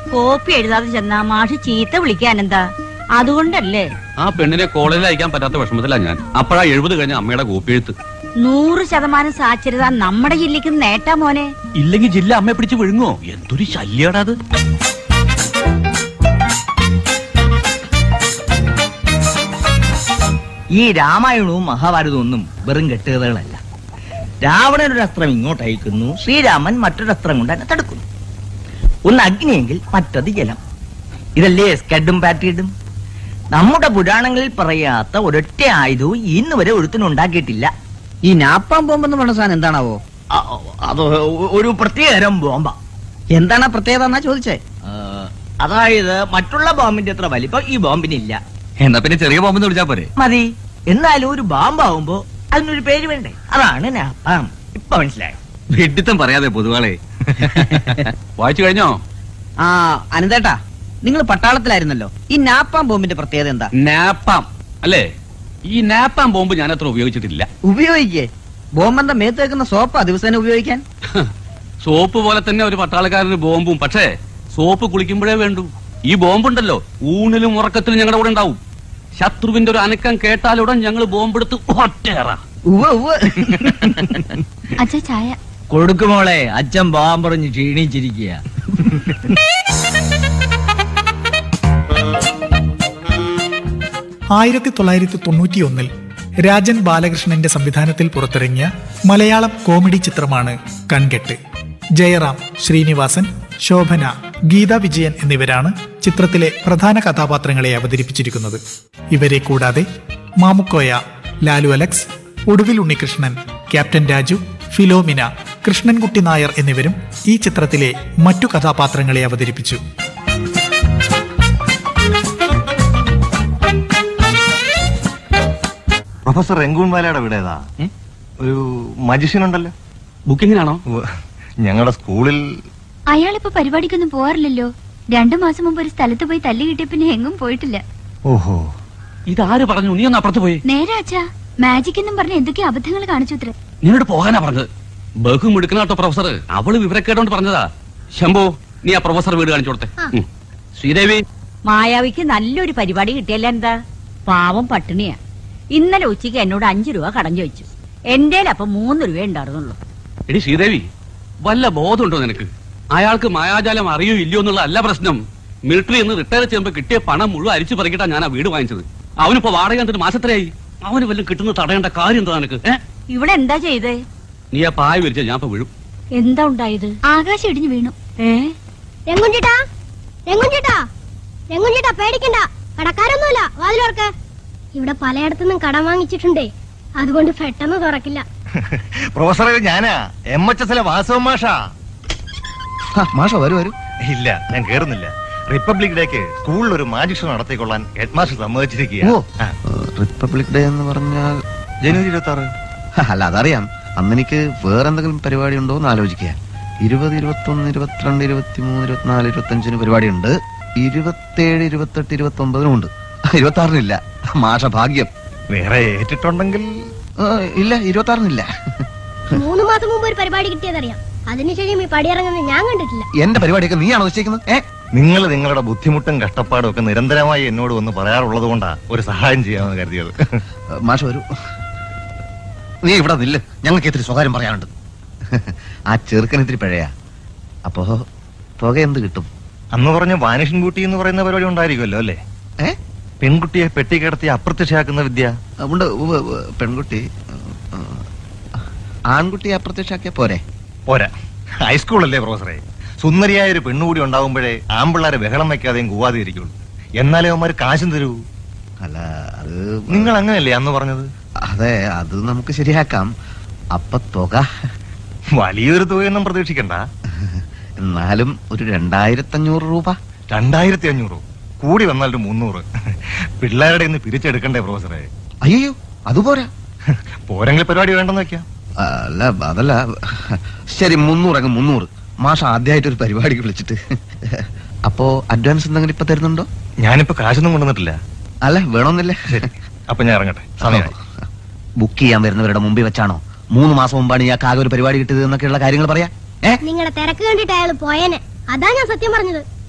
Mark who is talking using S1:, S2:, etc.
S1: Copy എഴുതാതെ ചെന്നാ മാഷ് ചീത്ത വിളിക്കാനെന്താ അതുകൊണ്ടല്ലേ
S2: ആ പെണ്ണിനെ കോളേജിൽ അയക്കാൻ പറ്റാത്ത വിഷമത്തിലാ ഞാൻ അപ്പോഴാ എഴുപത് കഴിഞ്ഞ അമ്മയുടെ കോപ്പിയെഴുത്ത്
S1: നൂറ് ശതമാനം സാക്ഷരത നമ്മുടെ ജില്ലക്ക് നേട്ടാ മോനെ
S2: ഇല്ലെങ്കിൽ ജില്ല അമ്മയെ പിടിച്ച് വിഴുങ്ങോ എന്തൊരു ശല്യടാ അത്
S3: ഈ രാമായണവും മഹാഭാരതവും ഒന്നും വെറും കെട്ടുകഥകളല്ല രാവണൻ ഒരു അസ്ത്രം ഇങ്ങോട്ട് അയക്കുന്നു ശ്രീരാമൻ മറ്റൊരു അസ്ത്രം കൊണ്ട് അതിനെ തടുക്കുന്നു ഒന്ന് അഗ്നിയെങ്കിൽ മറ്റത് ജലം ഇതല്ലേ സ്കഡും പാറ്റിയിടും നമ്മുടെ പുരാണങ്ങളിൽ പറയാത്ത ഒരൊറ്റ ആയുധവും ഇന്ന് വരെ ഒരുത്തിനുണ്ടാക്കിയിട്ടില്ല
S4: ഈ നാപ്പാൻ ബോംബെന്ന് പറഞ്ഞ സാധനം എന്താണാവോ
S3: അ- അത് ഒരു പ്രത്യേകതരം ബോംബ
S4: എന്താണ് ആ പ്രത്യേകത എന്നാ ചോദിച്ചേ
S3: ആ, അതായത് മറ്റുള്ള ബോംബിന്റെ അത്ര വലിപ്പം ഈ ബോംബിനില്ല
S5: എന്നാ പിന്നെ ചെറിയ ബോംബെന്ന് വിളിച്ചാ പോരെ
S3: മതി എന്നാലും ഒരു ബാമ്പാവുമ്പോ അതിനൊരു പേര് വേണ്ടേ അതാണ് നാപ്പാം ഇപ്പൊ മനസ്സിലായോ
S5: വെഡിത്തം പറയാതെ പൊതുവാളെ
S2: വായിച്ചു കഴിഞ്ഞോ
S4: ആ അനന്തേട്ടാ നിങ്ങൾ പട്ടാളത്തിലായിരുന്നല്ലോ ഈ നാപ്പാൻ ബോംബിന്റെ പ്രത്യേകത എന്താ
S2: നാപ്പാം അല്ലേ ഈ നാപ്പാം ബോംബ് ഞാൻ അത്ര ഉപയോഗിച്ചിട്ടില്ല
S4: ഉപയോഗിക്കേ ബോംബെന്താ മേത്ത് വെക്കുന്ന സോപ്പാ ദിവസേന ഉപയോഗിക്കാൻ
S2: സോപ്പ് പോലെ തന്നെ ഒരു പട്ടാളക്കാരന് ബോംബും പക്ഷേ സോപ്പ് കുളിക്കുമ്പോഴേ വേണ്ടൂ ഈ ബോംബുണ്ടല്ലോ ഊണിലും ഉറക്കത്തിലും ഞങ്ങളുടെ കൂടെ ഉണ്ടാവും ശത്രുവിന്റെ ഒരു അനക്കം കേട്ടാലുടൻ ഞങ്ങൾ ബോംബെടുത്ത് ഒറ്റേറ
S4: ഉവ്വ് ഉവ്വ്
S1: അച്ഛ ചായ
S3: കൊടുക്കുമോളെ അച്ഛൻ പോകാൻ പറഞ്ഞ് ക്ഷീണിച്ചിരിക്കുക
S6: ആയിരത്തി തൊള്ളായിരത്തി തൊണ്ണൂറ്റിയൊന്നിൽ രാജൻ ബാലകൃഷ്ണന്റെ സംവിധാനത്തിൽ പുറത്തിറങ്ങിയ മലയാളം കോമഡി ചിത്രമാണ് കൺകെട്ട് ജയറാം ശ്രീനിവാസൻ ശോഭന ഗീത വിജയൻ എന്നിവരാണ് ചിത്രത്തിലെ പ്രധാന കഥാപാത്രങ്ങളെ അവതരിപ്പിച്ചിരിക്കുന്നത് ഇവരെ കൂടാതെ മാമുക്കോയ ലാലു അലക്സ് ഒടുവിൽ ഉണ്ണികൃഷ്ണൻ ക്യാപ്റ്റൻ രാജു ഫിലോമിന കൃഷ്ണൻകുട്ടി നായർ എന്നിവരും ഈ ചിത്രത്തിലെ മറ്റു കഥാപാത്രങ്ങളെ അവതരിപ്പിച്ചു
S7: പ്രൊഫസർ രംഗൂൺവാലയുടെ വീട് ഏതാ ഒരു മജിഷ്യൻ ഉണ്ടല്ലോ
S2: ബുക്കിങ്ങിനാണോ
S7: ഞങ്ങളുടെ സ്കൂളിൽ
S8: അയാളിപ്പോ പരിപാടിക്കൊന്നും പോവാറില്ലല്ലോ രണ്ടു മാസം മുമ്പ് ഒരു സ്ഥലത്ത് പോയി തല്ലി കിട്ടിയ പിന്നെ എങ്ങും പോയിട്ടില്ല
S7: ഓഹോ
S2: ഇതാര് പറഞ്ഞു നീ ഒന്ന് അപ്പുറത്ത് പോയി
S8: നേരെ അച്ഛാ മാജിക് എന്നും പറഞ്ഞ എന്തൊക്കെ അബദ്ധങ്ങൾ കാണിച്ചു ഇത്ര
S2: നിന്നോട് പോകാനാ പറഞ്ഞത് ബഹു എടുക്കണ പ്രൊഫസർ അവള് വിവരക്കേടോണ്ട് പറഞ്ഞതാ ശംഭു നീ ആ പ്രൊഫസർ വീട് കാണിച്ചു കൊടുത്തേ ഉം. ശ്രീദേവി
S1: മായാവിക്ക് നല്ലൊരു പരിപാടി കിട്ടിയല്ല എന്താ പാവം പട്ടിണിയാ ഇന്നലെ ഉച്ചയ്ക്ക് എന്നോട് അഞ്ചു രൂപ കടം ചോദിച്ചു എന്റെ അപ്പൊ മൂന്ന് രൂപ ഉണ്ടായിരുന്നുള്ളൂ
S2: എടി ശ്രീദേവി വല്ല ബോധമുണ്ടോ നിനക്ക് അയാൾക്ക് മായാജാലം അറിയോ ഇല്ലയോ എന്നുള്ള അല്ല പ്രശ്നം മിലിറ്ററി എന്ന് റിട്ടയർ ചെയ്യുമ്പോ കിട്ടിയ പണം മുഴുവൻ അരിച്ചു പറിക്കിട്ടാ ഞാൻ ആ വീട് വാങ്ങിച്ചത് അവനിപ്പോ വാടക എന്നിട്ട് മാസത്രയായി അവന് വല്ലതും കിട്ടുന്ന തടയേണ്ട കാര്യം എന്താ നിനക്ക് ഏ
S1: ഇവിടെ എന്താ ചെയ്തേ
S2: നീ ആ പായ വിരിച്ച ഞാൻ ഇപ്പൊ വീഴും
S1: എന്താ ഉണ്ടായത്
S8: ആകാശം ഇടിഞ്ഞു വീണു
S1: ഏ
S9: രംഗുഞ്ചേട്ടാ രംഗുഞ്ചേട്ടാ രംഗുഞ്ചേട്ടാ പേടിക്കണ്ട കടക്കാരൊന്നുമില്ല വാതിലോർക്ക് ഇവിടെ പലയിടത്തുനിന്നും കടം വാങ്ങിച്ചിട്ടുണ്ടേ അതുകൊണ്ട് പെട്ടെന്ന് തുറക്കില്ല
S7: പ്രൊഫസറെ ഞാനാ എം എച്ച് എസിലെ വാസവ മാഷാ
S5: മാഷ വരൂ വരൂ
S7: ഇല്ല ഞാൻ കേറുന്നില്ല റിപ്പബ്ലിക് ഡേക്ക് സ്കൂളിൽ ഒരു മാജിക് ഷോ നടത്തിക്കൊള്ളാൻ ഹെഡ് മാസ്റ്റർ സമ്മതിച്ചിരിക്കുക
S5: ഓ റിപ്പബ്ലിക് ഡേ എന്ന് പറഞ്ഞാൽ
S7: ജനുവരി ഇരുപത്തി ആറ്
S5: അല്ല അതറിയാം അന്ന് എനിക്ക് വേറെ എന്തെങ്കിലും പരിപാടി ഉണ്ടോ എന്ന് ആലോചിക്കുക ഇരുപത് ഇരുപത്തൊന്ന് ഇരുപത്തിരണ്ട് ഇരുപത്തി മൂന്ന് ഇരുപത്തിനാല് ഇരുപത്തഞ്ചിന് പരിപാടിയുണ്ട് ഇരുപത്തേഴ് ഇരുപത്തെട്ട് ഇരുപത്തി ഒമ്പതിനും ഉണ്ട് ഇരുപത്തി ആറിനില്ല മാഷ ഭാഗ്യം
S7: വേറെ ഏറ്റിട്ടുണ്ടെങ്കിൽ
S5: ആ, ഇല്ല ഇരുപത്തി ആറിനില്ല
S9: മൂന്ന് മാസം മുമ്പ് ഒരു പരിപാടി കിട്ടിയതറിയാം അതിനുശേഷം ഈ പടിയിറങ്ങുന്നത് ഞാൻ കണ്ടിട്ടില്ല
S5: എന്റെ പരിപാടിയൊക്കെ നീയാണോ നിശ്ചയിക്കുന്നത് ഏ
S7: നിങ്ങൾ നിങ്ങളുടെ ബുദ്ധിമുട്ടും കഷ്ടപ്പാടും ഒക്കെ നിരന്തരമായി എന്നോട് വന്ന് പറയാറുള്ളത് കൊണ്ടാ ഒരു സഹായം ചെയ്യാമെന്ന് കരുതിയത്
S5: മാഷ വരൂ നീ ഇവിടെ നില്ല് ഞങ്ങൾക്ക് ഇത്തിരി സ്വകാര്യം പറയാനുണ്ട് ആ ചെറുക്കൻ ഇത്തിരി പഴയാ അപ്പോ തുക എന്ത് കിട്ടും
S7: അന്ന് പറഞ്ഞ വാനിഷൻ ബ്യൂട്ടി എന്ന് പറയുന്ന പരിപാടി ഉണ്ടായിരിക്കുമല്ലോ അല്ലേ
S5: ഏ
S7: പെൺകുട്ടിയെ പെട്ടി കിടത്തി അപ്രത്യക്ഷയാക്കുന്ന വിദ്യ
S5: ഉണ്ട് ഉവ്വ് ഉവ്വ്. പെൺകുട്ടി ആ, ആൺകുട്ടിയെ അപ്രത്യക്ഷാക്കിയ പോരെ
S7: പോരാ ഹൈസ്കൂളല്ലേ പ്രൊഫസറെ സുന്ദരിയായ ഒരു പെണ്ണുകൂടി ഉണ്ടാവുമ്പോഴേ ആമ്പിള്ളാരെ ബഹളം വെക്കാതെയും കൂവാതെ ഇരിക്കുള്ളൂ എന്നാലേ അവന്മാര് കാശും തരൂ
S5: അല്ല അത്
S7: നിങ്ങൾ അങ്ങനെയല്ലേ അന്ന് പറഞ്ഞത്
S5: അതെ അത് നമുക്ക് ശരിയാക്കാം അപ്പൊ തുക
S7: വലിയൊരു തുകയൊന്നും പ്രതീക്ഷിക്കണ്ട
S5: എന്നാലും ഒരു രണ്ടായിരത്തഞ്ഞൂറ് രൂപ
S7: രണ്ടായിരത്തി അഞ്ഞൂറോ കൂടി വന്നാൽ ഒരു മുന്നൂറ് പിള്ളേരുടെ ഇന്ന് പിരിച്ചെടുക്കണ്ടേ പ്രൊഫസറെ
S5: അയ്യോ അതുപോരാ
S7: പോരെങ്കിൽ പരിപാടി വേണ്ടെന്ന് വെക്കാം
S5: അല്ല അതല്ല ശരി മുന്നൂറ് അങ്ങ് മുന്നൂറ് മാഷ ആദ്യമായിട്ട് ഒരു പരിപാടിക്ക് വിളിച്ചിട്ട് അപ്പോ അഡ്വാൻസ് എന്തെങ്കിലും ഇപ്പൊ തരുന്നുണ്ടോ
S7: ഞാനിപ്പോ കാശൊന്നും കൊണ്ടുവന്നിട്ടില്ല
S5: അല്ല വേണമെന്നില്ല
S7: ശരി അപ്പൊ ഞാൻ ഇറങ്ങട്ടെ സമയമായി
S5: ബുക്ക് ചെയ്യാൻ വരുന്നവരുടെ മുമ്പിൽ വെച്ചാണോ മൂന്ന് മാസം മുമ്പാണ് ഇയാൾക്ക് ആകെ ഒരു പരിപാടി കിട്ടിയത് എന്നൊക്കെയുള്ള കാര്യങ്ങൾ പറയാ ഏ
S9: നിങ്ങളുടെ തിരക്ക് കണ്ടിട്ട് അയാൾ പോയേനെ അതാ ഞാൻ സത്യം പറഞ്ഞത്